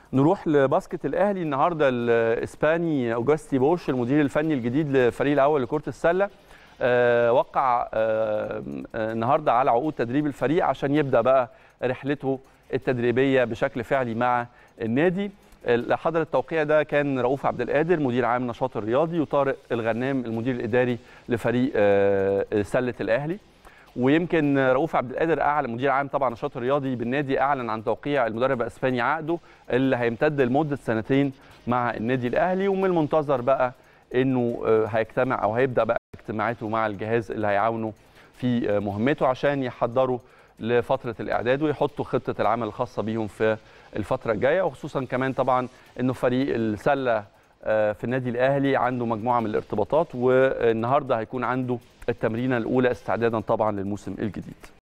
نروح لباسكت الاهلي النهارده الاسباني اوجاستي بوش المدير الفني الجديد للفريق الاول لكره السله آه، وقع آه، آه، النهارده على عقود تدريب الفريق عشان يبدا بقى رحلته التدريبيه بشكل فعلي مع النادي اللي حضر التوقيع ده كان رؤوف عبد القادر مدير عام النشاط الرياضي وطارق الغنام المدير الاداري لفريق آه، سله الاهلي ويمكن رؤوف عبد القادر اعلن مدير عام طبعا النشاط الرياضي بالنادي اعلن عن توقيع المدرب الاسباني عقده اللي هيمتد لمده سنتين مع النادي الاهلي ومن المنتظر بقى انه آه، هيجتمع او هيبدا بقى اجتماعاته مع الجهاز اللي هيعاونه في آه، مهمته عشان يحضروا لفتره الاعداد ويحطوا خطه العمل الخاصه بيهم في الفتره الجايه وخصوصا كمان طبعا انه فريق السله آه، في النادي الاهلي عنده مجموعه من الارتباطات والنهارده هيكون عنده التمرينه الاولى استعدادا طبعا للموسم الجديد